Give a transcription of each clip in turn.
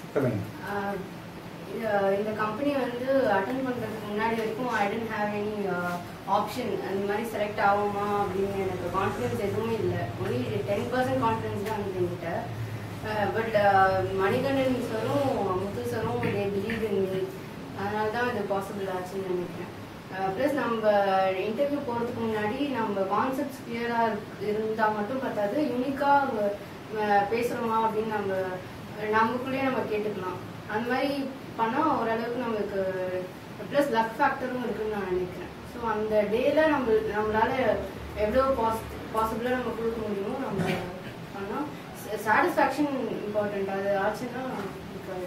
சொல்லுங்க ஆஹ் இந்த- இந்த கம்பெனி வந்து அட்டன் பண்றதுக்கு முன்னாடி வரைக்கும் I didn't have any option அந்த மாதிரி செலக்ட் ஆகுமா அப்படின்னு எனக்கு கான்ஃபிடன்ஸ் எதுவுமே இல்லை ஒன்லி டென் பர்சன்ட் கான்ஃபிடன்ஸ் தான் இருந்தது என்கிட்ட பட் மணிகண்டன் சாரும் முத்து சாரும் தே பிலீவ் இன் மீ அதனால தான் இது பாசிபிள் ஆச்சுன்னு நினைக்கிறேன் ப்ளஸ் நம்ம இன்டர்வியூ போகிறதுக்கு முன்னாடி நம்ம கான்செப்ட்ஸ் கிளியராக இருந்தால் மட்டும் பத்தாது யூனிக்காக பேசுகிறோமா அப்படின்னு நம்ம நமக்குள்ளேயே நம்ம கேட்டுக்கலாம் அந்த மாதிரி பண்ணால் ஓரளவுக்கு நமக்கு ப்ளஸ் லக் ஃபேக்டரும் இருக்குன்னு நான் நினைக்கிறேன் ஸோ அந்த டேல நம்ம நம்மளால எவ்வளோ பாஸ் பாசிபிளாக நம்ம கொடுக்க முடியுமோ நம்ம பண்ணோம் சாட்டிஸ்ஃபேக்ஷன் இம்பார்ட்டன்ட் அது ஆச்சுன்னா இருக்காது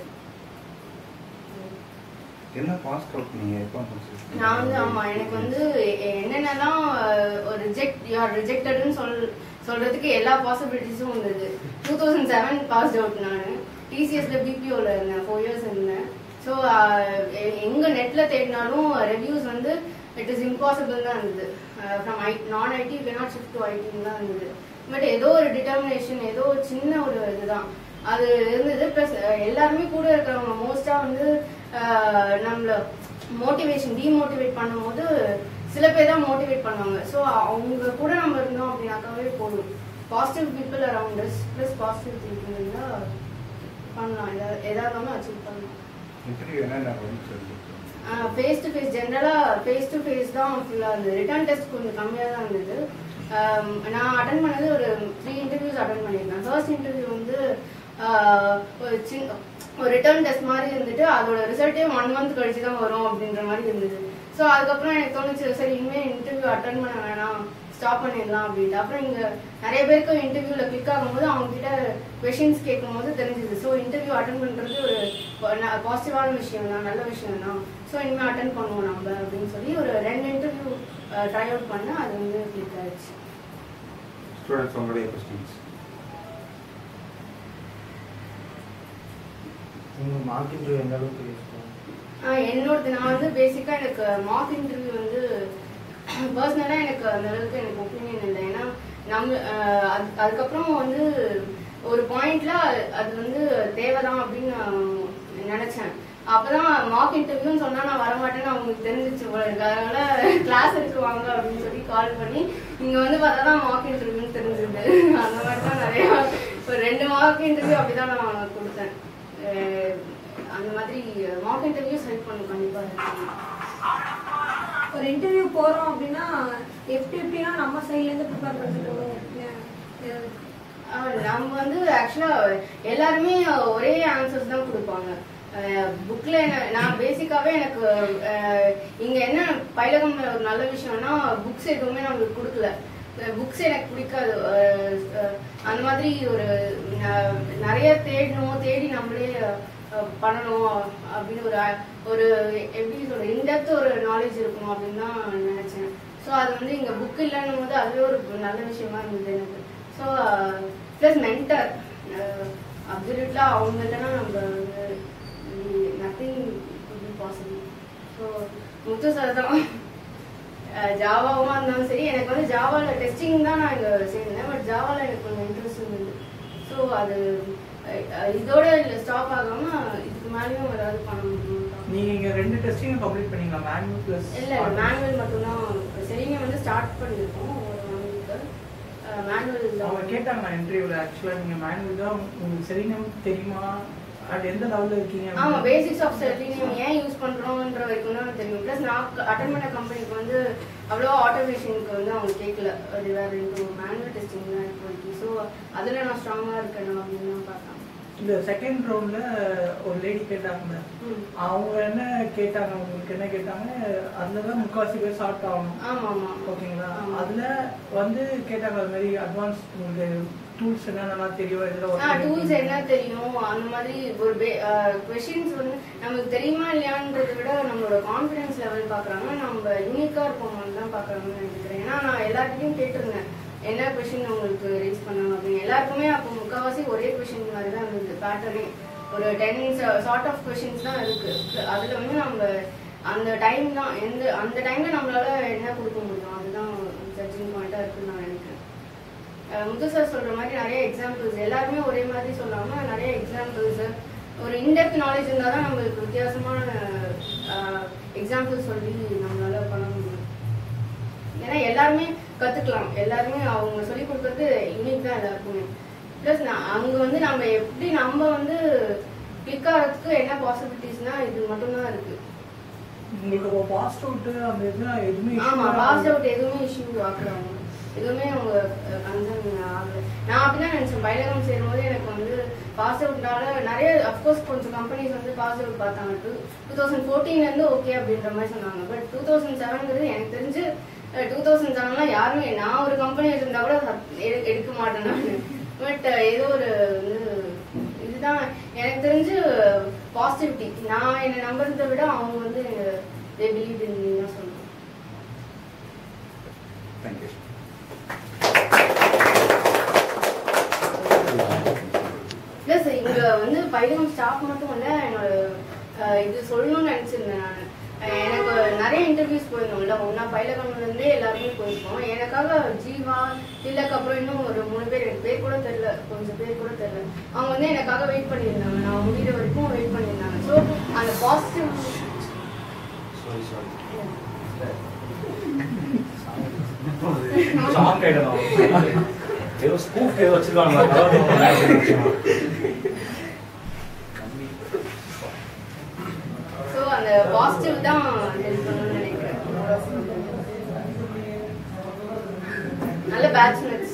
என்ன பாஸ் அவுட் நீங்க எப்போ முடிச்சிருக்கீங்க? நான் வந்து ஆமா எனக்கு வந்து எ- என்னென்னலாம் அஹ், ஒரு ரிஜெக்ட் யார் ரிஜெக்டட்னு சொல் சொல்றதுக்கு எல்லா பாசிபிலிட்டிஸும் இருந்தது two thousand seven pass out நான் டிசிஎஸ்ல பிபிஓல இருந்தேன் ஃபோர் இயர்ஸ் இருந்தேன் ஸோ எங்க நெட்ல தேடினாலும் ரிவ்யூஸ் வந்து இட் இஸ் இம்பாசிபிள் தான் இருந்தது ஃப்ரம் ஐ நான் ஐடி நாட் ஷிஃப்ட் டு ஐடின்னு தான் இருந்தது பட் ஏதோ ஒரு டிட்டர்மினேஷன் ஏதோ ஒரு சின்ன ஒரு இதுதான் அது இருந்தது ப்ளஸ் எல்லாருமே கூட இருக்கிறவங்க மோஸ்டா வந்து அஹ், நம்மள மோட்டிவேஷன் டிமோட்டிவேட் பண்ணும்போது சில பேர் தான் மோட்டிவேட் பண்ணுவாங்க ஸோ அவங்க கூட நம்ம இருந்தோம் அப்படின்னாக்காவே போதும் positive people around us plus positive thinking இருந்தால் பண்ணலாம் எதா எதா இருந்தாலும் அச்சீவ் பண்ணலாம் இன்டர்வியூ என்னென்ன வரும் சொல்லுங்க ஃபேஸ் டு ஃபேஸ் ஜென்ரலாக ஃபேஸ் டு ஃபேஸ் தான் ஃபுல்லாக இருந்தது ரிட்டர்ன் டெஸ்ட் கொஞ்சம் கம்மியாக தான் இருந்தது Um, நான் அட்டன் பண்ணது ஒரு த்ரீ இன்டர்வியூஸ் அட்டன் பண்ணியிருக்கேன் ஃபர்ஸ்ட் இன்டர்வியூ வந்து uh, ஒரு சின்ன ஒரு ரிட்டர்ன் டெஸ்ட் மாதிரி இருந்துட்டு அதோட ரிசல்ட்டே ஒன் மந்த் கழிச்சு தான் வரும் அப்படின்ற மாதிரி இருந்தது ஸோ அதுக்கப்புறம் எனக்கு தோணுச்சு சரி இனிமேல் இன்டர்வியூ அட்டன் பண்ண வேணாம் ஸ்டாப் பண்ணிடலாம் அப்படின்ட்டு அப்புறம் இங்கே நிறைய பேருக்கு இன்டர்வியூவில் கிளிக் ஆகும்போது அவங்க கிட்ட கொஷின்ஸ் கேட்கும்போது தெரிஞ்சுது ஸோ இன்டர்வியூ அட்டன் பண்ணுறது ஒரு பாசிட்டிவான விஷயம் தான் நல்ல விஷயம் தான் ஸோ இனிமேல் அட்டன் பண்ணுவோம் நம்ம அப்படின்னு சொல்லி ஒரு ரெண்டு இன்டர்வியூ ட்ரை அவுட் பண்ண அது வந்து கிளிக் ஆயிடுச்சு ஸ்டூடெண்ட்ஸ் உங்களுடைய கொஸ்டின்ஸ் உங்க மார்க் இன்டர்வியூ எந்த அளவுக்கு யூஸ் ஆஹ் என்னோடது நான் வந்து பேசிக்காக எனக்கு மார்க் இன்டர்வியூ வந்து பர்சனலாக எனக்கு அந்த அளவுக்கு எனக்கு ஒப்பீனியன் இல்லை ஏன்னா நம்ம ஆஹ் அது- அதுக்கப்புறம் வந்து ஒரு பாயிண்ட்ல அது வந்து தேவைதான் அப்படின்னு நான் நினைச்சேன் அப்பதான் மார்க் இன்டர்வியூன்னு சொன்னா நான் வரமாட்டேன்னு அவங்களுக்கு தெரிஞ்சிச்சு போல இருக்கு அதனால கிளாஸ் இருக்கு வாங்க அப்படின்னு சொல்லி கால் பண்ணி இங்க வந்து பார்த்தா தான் மார்க் இன்டர்வியூன்னு தெரிஞ்சது அந்த மாதிரி தான் நிறைய ஒரு ரெண்டு மார்க் இன்டர்வியூ அப்படிதான் நான் கொடுத்தேன் அஹ் அந்த மாதிரி மார்க் இன்டர்வியூஸ் ஹெல்ப் பண்ணும் கண்டிப்பா help பண்ணும். ஒரு இன்டர்வியூ போறோம் அப்படின்னா எப்படி எப்படின்னா நம்ம சைட்ல இருந்து ப்ரிப்பேர் பண்ணிக்கணும் ஆஹ் நம்ம வந்து ஆக்சுவலா எல்லாருமே ஒரே ஆன்சர்ஸ் தான் கொடுப்பாங்க புக்ல நான் பேசிக்காவே எனக்கு அஹ், இங்க என்ன பயிலகம்ல ஒரு நல்ல விஷயம்னா புக்ஸ் எதுவுமே நம்மளுக்கு கொடுக்கல புக்ஸ் எனக்கு பிடிக்காது அஹ், அஹ், அந்த மாதிரி ஒரு ந- நிறைய தேடணும் தேடி நம்மளே அஹ், பண்ணணும் அப்படின்னு ஒரு அ- ஒரு எப்படி சொல்ற இன்டெப்த் ஒரு நாலேஜ் இருக்கணும் அப்படின்னு தான் நினைச்சேன் ஸோ அது வந்து இங்க புக் இல்லைன்னும் போது அதுவே ஒரு நல்ல விஷயமா இருந்தது எனக்கு ஸோ ப்ளஸ் மென்டர் அப்சல்யூட்லா அவங்க இல்லைன்னா நம்ம வந்து nothing possible so Muthu sir தான் ஜாவாவும் இருந்தாலும் சரி எனக்கு வந்து ஜாவாவில் டெஸ்டிங் தான் நான் இங்கே சேர்ந்தேன் பட் ஜாவாவில் எனக்கு கொஞ்சம் இன்ட்ரெஸ்ட் இருந்தது ஸோ அது அஹ், இதோட ஸ்டாப் ஆகாம இதுக்கு மேலேயும் ஏதாவது பண்ண முடியும் நீங்க இங்க ரெண்டு டெஸ்டிங் கம்ப்ளீட் பண்ணீங்களா மேனுவல் பிளஸ் இல்ல மேனுவல் மட்டும்தான் சரிங்க வந்து ஸ்டார்ட் பண்ணிருக்கோம் ஒரு ஒன் வீக் அவங்க மேனுவல் கேட்டாங்க இன்டர்வியூல ஆக்சுவலா நீங்க மேனுவல் தான் உங்களுக்கு செலினம் தெரியுமா அது எந்த லெவல்ல இருக்கீங்க ஆமா பேசிக்ஸ் ஆஃப் செலினியம் ஏன் யூஸ் பண்றோம்ன்ற வரைக்கும் தான் தெரியும் ப்ளஸ் நான் அட்டன் பண்ண கம்பெனிக்கு வந்து அவ்வளோ ஆட்டோமேஷனுக்கு வந்து அவங்க கேட்கல அது வேற எனக்கு மேனுவல் டெஸ்டிங் தான் இப்போதைக்கு ஸோ அதில் நான் ஸ்ட்ராங்கா இருக்கணும் அப்படின்னு தான் பார்த்தேன் இந்த செகண்ட் ரவுண்ட்ல ஒரு லேடி கேட்டாங்க ம். அவங்க என்ன கேட்டாங்க உங்களுக்கு என்ன கேட்டாங்க அதுலதான் முக்காவாசி பேர் ஷார்ட் ஆகணும் ஆமா ஆமா ஓகேங்களா ஆமா. அதுல வந்து கேட்டாங்க அது மாதிரி அட்வான்ஸ் உங்களுக்கு டூல்ஸ் என்னென்னலாம் தெரியும் இதுல work ஆ டூல்ஸ் பண்ணிருக்கீங்க. என்ன தெரியும் அந்த மாதிரி ஒரு கொஷின்ஸ் வந்து நமக்கு தெரியுமா இல்லையான்றதை விட நம்மளோட கான்ஃபிடன்ஸ் லெவல் பார்க்குறாங்க நம்ம யூனிக்காக இருப்போம்னு தான் பார்க்குறாங்கன்னு நினைக்கிறேன் ஏன்னா நான் எல்லார்கிட்டையும் கேட்டிருந்தேன் என்ன கொஷின் உங்களுக்கு ரைஸ் பண்ணணும் அப்படின்னு எல்லாருக்குமே அப்போ முக்கால்வாசி ஒரே கொஷின் மாதிரி தான் இருந்தது பேட்டர்னே ஒரு டென் சார்ட் ஆஃப் கொஷின்ஸ் தான் இருக்கு அதில் வந்து நம்ம அந்த டைம் தான் எந்த அந்த டைம்ல நம்மளால என்ன கொடுக்க முடியும் அதுதான் ஜட்ஜிங் பாயிண்டா இருக்குன்னு நான் நினைக்கிறேன் அஹ் முத்து சார் சொல்ற மாதிரி நிறைய எக்ஸாம்பிள்ஸ் எல்லாருமே ஒரே மாதிரி சொல்லாம நிறைய எக்ஸாம்பிள்ஸ் ஒரு இன்டெப்த் நாலேஜ் இருந்தால் தான் நம்மளுக்கு வித்தியாசமான எக்ஸாம்பிள் சொல்லி நம்மளால பண்ண முடியும் ஏன்னா எல்லாருமே கற்றுக்கலாம் எல்லாருமே அவங்க சொல்லி கொடுக்கறது யூனிக் தான் எல்லாருக்குமே ப்ளஸ் நான் அங்கே வந்து நம்ம எப்படி நம்ம வந்து கிளிக் ஆகிறதுக்கு என்ன பாசிபிலிட்டிஸ்னா இது மட்டும்தான் இருக்கு உங்களுக்கு அப்போ பாஸ் அவுட் அந்த இதெல்லாம் எதுவுமே issue ஆமா ஆகாது. பாஸ் அவுட் எதுவுமே இஷ்யூ ஆக்குறாங்க எதுவுமே அவங்க கன்சர்ன் ஆகல நான் அப்படிதான் நினைச்சேன் பயிலகம் சேரும்போது எனக்கு வந்து பாஸ் அவுட்னால நிறைய அஃப்கோர்ஸ் கொஞ்சம் கம்பெனிஸ் வந்து பாஸ் அவுட் பார்த்தாங்க டூ டூ தௌசண்ட் ஃபோர்டீன்லேருந்து ஓகே அப்படின்ற மாதிரி சொன்னாங்க பட் டூ தௌசண்ட் செவன்ங்கிறது எனக்கு தெரிஞ்சு டூ தௌசண்ட் செவன்லாம் யாருமே நான் ஒரு கம்பெனி இருந்தா கூட சப்- எடு- எடுக்க மாட்டேன் நான் பட் ஏதோ ஒரு வந்து இதுதான் எனக்கு தெரிஞ்சு பாசிட்டிவிட்டி நான் என்னை நம்புறதை விட அவங்க வந்து தே பிலீவ் இன் தான் சொல்லுவேன் தேங்க்யூ ப்ளஸ் இங்க வந்து பைலகம் ஸ்டாஃப் மட்டும் இல்ல என்னோட அஹ், இது சொல்லணும்னு நினைச்சிருந்தேன் நான் அஹ், எனக்கு நிறைய இன்டர்வியூஸ் போயிருந்தோம்ல ஒன்னா பைலகம்ல இருந்தே எல்லாருமே போயிருக்கோம் எனக்காக ஜீவா திலக் அப்புறம் இன்னும் ஒரு மூணு பேர் எனக்கு பேர் கூட தெரியல கொஞ்சம் பேர் கூட தெரியல அவங்க வந்து எனக்காக வெயிட் பண்ணியிருந்தாங்க நான் முடிகிற வரைக்கும் வெயிட் பண்ணியிருந்தாங்க ஸோ அந்த பாசிட்டிவ் சாரி சாரி ஷாக் ஆயிடும் ஏதோ ஸ்கூப் ஏதோ வச்சிருக்காங்களா கலர் ஸோ அந்த பாசிட்டிவ் தான் ஹெல்ப் பண்ணணும்னு நினைக்கிறேன் நல்ல பேட்ச்மெட்ஸ்